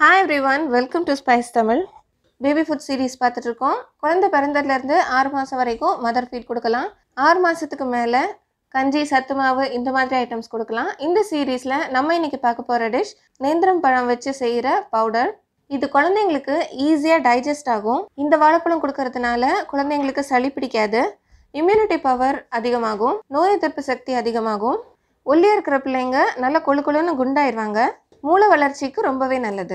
hi everyone welcome to spice Tamil baby food series பார்த்துட்டு இருக்கோம் குழந்தை பிறந்ததுலேருந்து ஆறு மாதம் வரைக்கும் மதர் ஃபீட் கொடுக்கலாம் ஆறு மாதத்துக்கு மேலே கஞ்சி சத்து மாவு இந்த மாதிரி ஐட்டம்ஸ் கொடுக்கலாம் இந்த சீரீஸில் நம்ம இன்னைக்கு பார்க்க போகிற டிஷ் நேந்திரம் பழம் வச்சு செய்கிற பவுடர் இது குழந்தைங்களுக்கு ஈஸியாக டைஜஸ்ட் ஆகும் இந்த வாழைப்பழம் கொடுக்கறதுனால குழந்தைங்களுக்கு சளி பிடிக்காது இம்யூனிட்டி பவர் அதிகமாகும் நோய் எதிர்ப்பு சக்தி அதிகமாகும் ஒல்லியாக இருக்கிற பிள்ளைங்க நல்ல கொழு கொழுன்னு குண்டாயிருவாங்க மூளை வளர்ச்சிக்கு ரொம்பவே நல்லது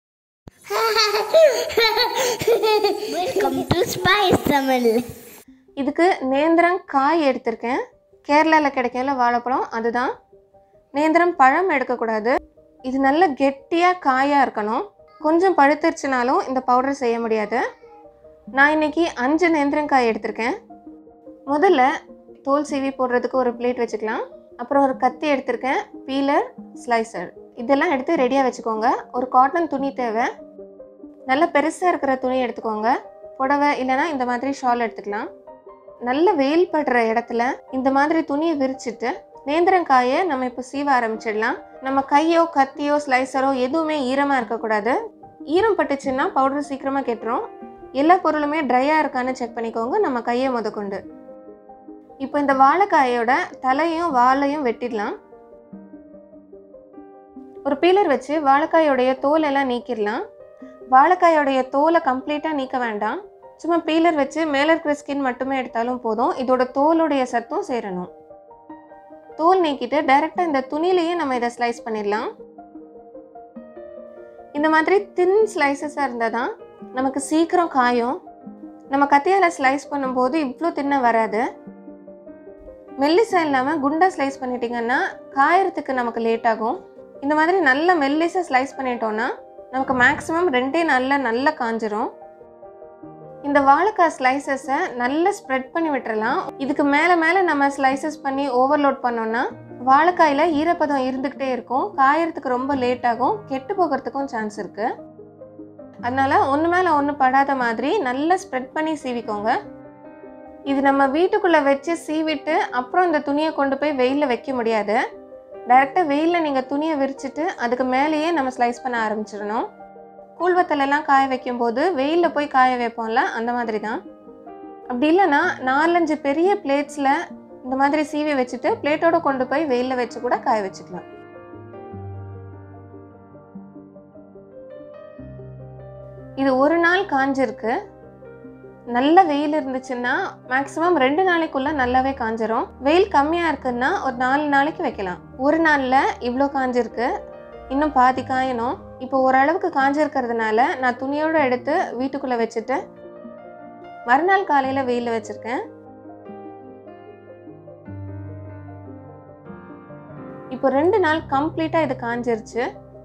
வெல்கம் டு ஸ்பைஸ் தமிழ் இதுக்கு நேந்திரம் காய் எடுத்திருக்கேன் கேரளாவில் கிடைக்கல வாழைப்பழம் அதுதான் நேந்திரம் பழம் எடுக்கக்கூடாது இது நல்ல கெட்டியாக காயாக இருக்கணும் கொஞ்சம் பழுத்துருச்சுனாலும் இந்த பவுடர் செய்ய முடியாது நான் இன்னைக்கு அஞ்சு நேந்திரங்காய் எடுத்திருக்கேன் முதல்ல தோல் சீவி போடுறதுக்கு ஒரு பிளேட் வச்சுக்கலாம் அப்புறம் ஒரு கத்தி எடுத்திருக்கேன் பீலர் ஸ்லைசர் இதெல்லாம் எடுத்து ரெடியாக வச்சுக்கோங்க ஒரு காட்டன் துணி தேவை நல்ல பெருசாக இருக்கிற துணி எடுத்துக்கோங்க புடவை இல்லைன்னா இந்த மாதிரி ஷால் எடுத்துக்கலாம் நல்ல வெயில் படுற இடத்துல இந்த மாதிரி துணியை விரிச்சிட்டு நேந்திரங்காயை நம்ம இப்போ சீவ ஆரம்பிச்சிடலாம் நம்ம கையோ கத்தியோ ஸ்லைசரோ எதுவுமே ஈரமாக இருக்கக்கூடாது ஈரம் பட்டுச்சுன்னா பவுடர் சீக்கிரமாக கெட்டுரும் எல்லா பொருளுமே ட்ரையாக இருக்கான்னு செக் பண்ணிக்கோங்க நம்ம கையை முதற்கொண்டு இப்போ இந்த வாழைக்காயோட தலையும் வாலையும் வெட்டிடலாம் ஒரு பீலர் வச்சு வாழைக்காயோடைய தோல் எல்லாம் நீக்கிடலாம் வாழைக்காயோடைய தோலை கம்ப்ளீட்டாக நீக்க வேண்டாம் சும்மா பீலர் வச்சு மேலே இருக்கிற ஸ்கின் மட்டுமே எடுத்தாலும் போதும் இதோட தோலுடைய சத்தும் சேரணும் தோல் நீக்கிட்டு டைரெக்டாக இந்த துணியிலேயே நம்ம இதை ஸ்லைஸ் பண்ணிடலாம் இந்த மாதிரி தின் ஸ்லைசஸாக இருந்தால் தான் நமக்கு சீக்கிரம் காயும் நம்ம கத்தியால் ஸ்லைஸ் பண்ணும்போது இவ்வளோ தின்ன வராது மெல்லிசா இல்லாமல் குண்டா ஸ்லைஸ் பண்ணிட்டீங்கன்னா காயறதுக்கு நமக்கு லேட் ஆகும் இந்த மாதிரி நல்ல மெல்லிசாக ஸ்லைஸ் பண்ணிட்டோன்னா நமக்கு மேக்ஸிமம் ரெண்டே நாளில் நல்லா காஞ்சிரும் இந்த வாழைக்காய் ஸ்லைசஸை நல்லா ஸ்ப்ரெட் பண்ணி விட்டுறலாம் இதுக்கு மேலே மேலே நம்ம ஸ்லைசஸ் பண்ணி ஓவர்லோட் பண்ணோன்னா வாழைக்காயில் ஈரப்பதம் இருந்துக்கிட்டே இருக்கும் காயறதுக்கு ரொம்ப லேட் ஆகும் கெட்டு போகிறதுக்கும் சான்ஸ் இருக்குது அதனால் ஒன்று மேலே ஒன்று படாத மாதிரி நல்லா ஸ்ப்ரெட் பண்ணி சீவிக்கோங்க இது நம்ம வீட்டுக்குள்ளே வச்சு சீவிட்டு அப்புறம் இந்த துணியை கொண்டு போய் வெயிலில் வைக்க முடியாது டைரெக்டாக வெயிலில் நீங்கள் துணியை விரிச்சிட்டு அதுக்கு மேலேயே நம்ம ஸ்லைஸ் பண்ண ஆரம்பிச்சிடணும் கூழ்வத்தலெல்லாம் காய வைக்கும்போது வெயிலில் போய் காய வைப்போம்ல அந்த மாதிரி தான் அப்படி இல்லைன்னா நாலஞ்சு பெரிய பிளேட்ஸில் இந்த மாதிரி சீவி வச்சுட்டு பிளேட்டோட கொண்டு போய் வெயிலில் வச்சு கூட காய வச்சுக்கலாம் இது ஒரு நாள் காஞ்சிருக்கு நல்ல வெயில் இருந்துச்சுன்னா மேக்ஸிமம் ரெண்டு நாளைக்குள்ள நல்லாவே காஞ்சிரும் வெயில் கம்மியாக இருக்குன்னா ஒரு நாலு நாளைக்கு வைக்கலாம் ஒரு நாளில் இவ்வளோ காஞ்சிருக்கு இன்னும் பாதி காயணும் இப்போ ஓரளவுக்கு காஞ்சிருக்கிறதுனால நான் துணியோடு எடுத்து வீட்டுக்குள்ளே வச்சுட்டு மறுநாள் காலையில் வெயிலில் வச்சுருக்கேன் இப்போ ரெண்டு நாள் கம்ப்ளீட்டாக இது காஞ்சிருச்சு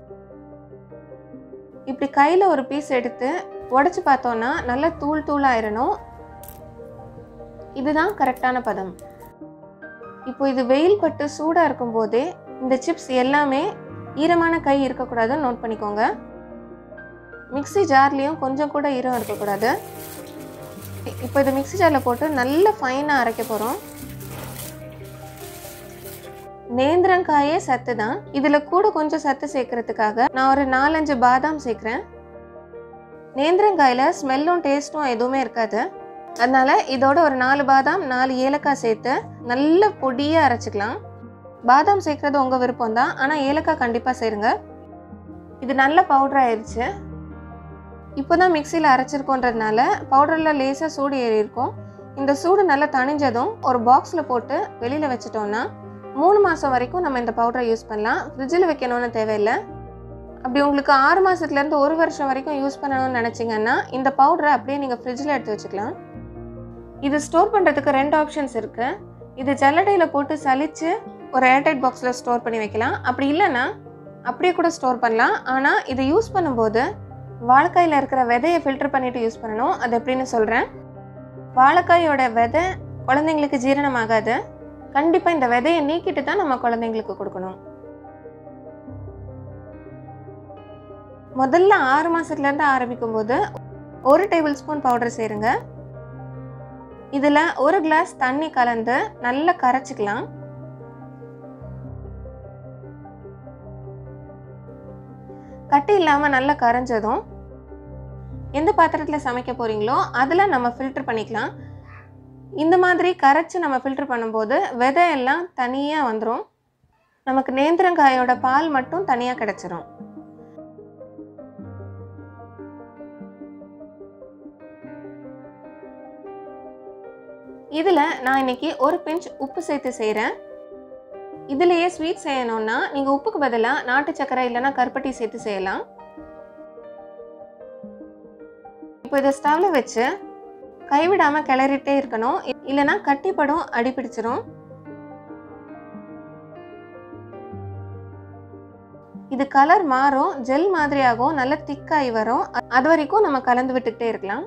இப்படி கையில் ஒரு பீஸ் எடுத்து உடச்சி பார்த்தோன்னா நல்லா தூள் தூள் ஆயிரணும் இதுதான் கரெக்டான பதம் இப்போ இது வெயில் பட்டு சூடாக இருக்கும்போதே இந்த சிப்ஸ் எல்லாமே ஈரமான கை இருக்கக்கூடாதுன்னு நோட் பண்ணிக்கோங்க மிக்ஸி ஜார்லேயும் கொஞ்சம் கூட ஈரம் இருக்கக்கூடாது இப்போ இது மிக்ஸி ஜாரில் போட்டு நல்ல ஃபைனாக அரைக்க போகிறோம் நேந்திரங்காயே சத்து தான் இதில் கூட கொஞ்சம் சத்து சேர்க்கறதுக்காக நான் ஒரு நாலஞ்சு பாதாம் சேர்க்குறேன் நேந்திரங்காயில் ஸ்மெல்லும் டேஸ்ட்டும் எதுவுமே இருக்காது அதனால இதோட ஒரு நாலு பாதாம் நாலு ஏலக்காய் சேர்த்து நல்ல பொடியாக அரைச்சிக்கலாம் பாதாம் சேர்க்குறது உங்கள் விருப்பம் தான் ஆனால் ஏலக்காய் கண்டிப்பாக சேருங்க இது நல்ல பவுடர் ஆயிடுச்சு இப்போ தான் மிக்சியில் அரைச்சிருக்கோன்றதுனால பவுடரில் லேசாக சூடு ஏறி இருக்கும் இந்த சூடு நல்லா தணிஞ்சதும் ஒரு பாக்ஸில் போட்டு வெளியில் வச்சிட்டோம்னா மூணு மாதம் வரைக்கும் நம்ம இந்த பவுடரை யூஸ் பண்ணலாம் ஃப்ரிட்ஜில் வைக்கணும்னு தேவையில்லை அப்படி உங்களுக்கு ஆறு மாதத்துலேருந்து ஒரு வருஷம் வரைக்கும் யூஸ் பண்ணணும்னு நினச்சிங்கன்னா இந்த பவுடரை அப்படியே நீங்கள் ஃப்ரிட்ஜில் எடுத்து வச்சுக்கலாம் இது ஸ்டோர் பண்ணுறதுக்கு ரெண்டு ஆப்ஷன்ஸ் இருக்குது இது ஜல்லடையில் போட்டு சலித்து ஒரு ஏர்டைட் பாக்ஸில் ஸ்டோர் பண்ணி வைக்கலாம் அப்படி இல்லைன்னா அப்படியே கூட ஸ்டோர் பண்ணலாம் ஆனால் இதை யூஸ் பண்ணும்போது வாழைக்காயில் இருக்கிற விதையை ஃபில்டர் பண்ணிவிட்டு யூஸ் பண்ணணும் அது எப்படின்னு சொல்கிறேன் வாழைக்காயோட விதை குழந்தைங்களுக்கு ஜீரணமாகாது கண்டிப்பாக இந்த விதையை நீக்கிட்டு தான் நம்ம குழந்தைங்களுக்கு கொடுக்கணும் முதல்ல ஆறு மாதத்துலேருந்து ஆரம்பிக்கும் போது ஒரு டேபிள் ஸ்பூன் பவுடர் சேருங்க இதில் ஒரு கிளாஸ் தண்ணி கலந்து நல்லா கரைச்சிக்கலாம் கட்டி இல்லாமல் நல்லா கரைஞ்சதும் எந்த பாத்திரத்தில் சமைக்க போகிறீங்களோ அதில் நம்ம ஃபில்டர் பண்ணிக்கலாம் இந்த மாதிரி கரைச்சி நம்ம ஃபில்டர் பண்ணும்போது விதை எல்லாம் தனியாக வந்துடும் நமக்கு நேந்திரங்காயோட பால் மட்டும் தனியாக கிடச்சிரும் இதில் நான் இன்னைக்கு ஒரு பிஞ்ச் உப்பு சேர்த்து செய்கிறேன் இதுலேயே ஸ்வீட் செய்யணும்னா நீங்கள் உப்புக்கு பதிலாக நாட்டு சக்கரை இல்லைன்னா கருப்பட்டி சேர்த்து செய்யலாம் இப்போ இதை ஸ்டவ்வில் வச்சு கைவிடாமல் கிளறிட்டே இருக்கணும் இ- இல்லைன்னா கட்டிப்படும் அடி பிடிச்சிரும் இது கலர் மாறும் ஜெல் மாதிரி ஆகும் நல்ல திக்காகி வரும் அ- அது வரைக்கும் நம்ம கலந்து விட்டுக்கிட்டே இருக்கலாம்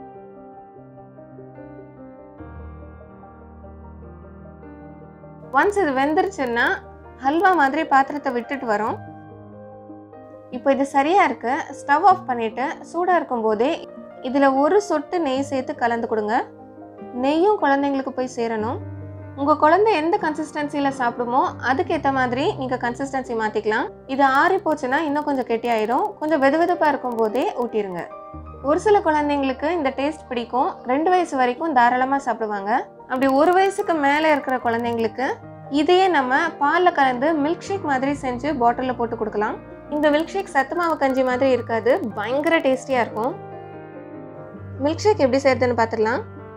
ஒன்ஸ் இது வெந்துருச்சுன்னா ஹல்வா மாதிரி பாத்திரத்தை விட்டுட்டு வரும் இப்போ இது சரியா இருக்கு ஸ்டவ் ஆஃப் பண்ணிட்டு சூடா இருக்கும் போதே இதுல ஒரு சொட்டு நெய் சேர்த்து கலந்து கொடுங்க நெய்யும் குழந்தைங்களுக்கு போய் சேரணும் உங்க குழந்தை எந்த கன்சிஸ்டன்சில சாப்பிடுமோ அதுக்கேற்ற மாதிரி நீங்க கன்சிஸ்டன்சி மாத்திக்கலாம் இது ஆறி போச்சுன்னா இன்னும் கொஞ்சம் கெட்டியாயிரும் கொஞ்சம் வெது வெதுப்பா இருக்கும் போதே ஊட்டிருங்க ஒரு சில குழந்தைங்களுக்கு இந்த டேஸ்ட் பிடிக்கும் ரெண்டு வயசு வரைக்கும் தாராளமா சாப்பிடுவாங்க அப்படி ஒரு வயசுக்கு மேலே இருக்கிற குழந்தைங்களுக்கு இதையே நம்ம பாலில் கலந்து மில்க் ஷேக் மாதிரி செஞ்சு பாட்டிலில் போட்டு கொடுக்கலாம் இந்த மில்க் ஷேக் சத்து மாவு கஞ்சி மாதிரி இருக்காது பயங்கர டேஸ்டியாக இருக்கும் மில்க் ஷேக் எப்படி செய்யறதுன்னு பார்த்துடலாம்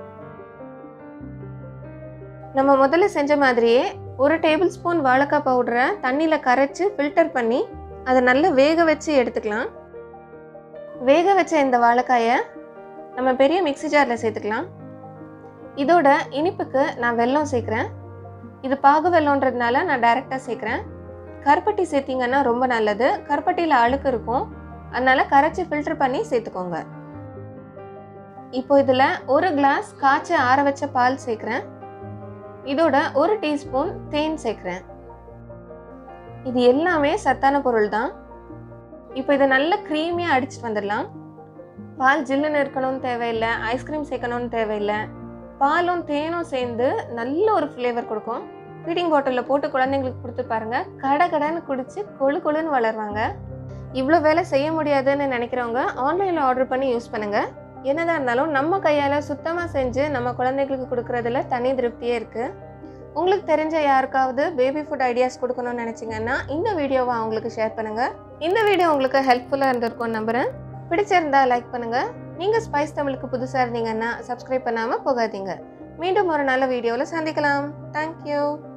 நம்ம முதல்ல செஞ்ச மாதிரியே ஒரு டேபிள் ஸ்பூன் வாழைக்காய் பவுடரை தண்ணியில் கரைச்சி ஃபில்டர் பண்ணி அதை நல்லா வேக வச்சு எடுத்துக்கலாம் வேக வச்ச இந்த வாழைக்காயை நம்ம பெரிய மிக்ஸி ஜாரில் சேர்த்துக்கலாம் இதோட இனிப்புக்கு நான் வெல்லம் சேர்க்குறேன் இது பாகு வெல்லம்ன்றதுனால நான் டைரெக்டாக சேர்க்குறேன் கருப்பட்டி சேர்த்தீங்கன்னா ரொம்ப நல்லது கருப்பட்டியில் அழுக்கு இருக்கும் அதனால கரைச்சி ஃபில்டர் பண்ணி சேர்த்துக்கோங்க இப்போ இதில் ஒரு கிளாஸ் காய்ச்சி ஆற வச்ச பால் சேர்க்குறேன் இதோட ஒரு டீஸ்பூன் தேன் சேர்க்குறேன் இது எல்லாமே சத்தான பொருள் தான் இப்போ இதை நல்லா க்ரீமியாக அடிச்சிட்டு வந்துடலாம் பால் ஜில்லுன்னு இருக்கணும்னு தேவையில்லை ஐஸ்கிரீம் சேர்க்கணும்னு தேவையில்லை பாலும் தேனும் சேர்ந்து நல்ல ஒரு ஃப்ளேவர் கொடுக்கும் ஃபீடிங் பாட்டிலில் போட்டு குழந்தைங்களுக்கு கொடுத்து பாருங்க கடை கடைன்னு குடிச்சு கொழு கொழுன்னு வளருவாங்க இவ்வளோ வேலை செய்ய முடியாதுன்னு நினைக்கிறவங்க ஆன்லைனில் ஆர்டர் பண்ணி யூஸ் பண்ணுங்க என்னதான் இருந்தாலும் நம்ம கையால் சுத்தமாக செஞ்சு நம்ம குழந்தைங்களுக்கு கொடுக்கறதுல தனி திருப்தியே இருக்குது உங்களுக்கு தெரிஞ்ச யாருக்காவது பேபி ஃபுட் ஐடியாஸ் கொடுக்கணும்னு நினச்சிங்கன்னா இந்த வீடியோவை அவங்களுக்கு ஷேர் பண்ணுங்கள் இந்த வீடியோ உங்களுக்கு ஹெல்ப்ஃபுல்லாக இருந்திருக்கும்னு நம்புகிறேன் பிடிச்சிருந்தா லைக் பண்ணுங்கள் நீங்கள் ஸ்பைஸ் தமிழுக்கு புதுசாக இருந்தீங்கன்னா சப்ஸ்கிரைப் பண்ணாமல் போகாதீங்க மீண்டும் ஒரு நல்ல வீடியோவில் சந்திக்கலாம் தேங்க்யூ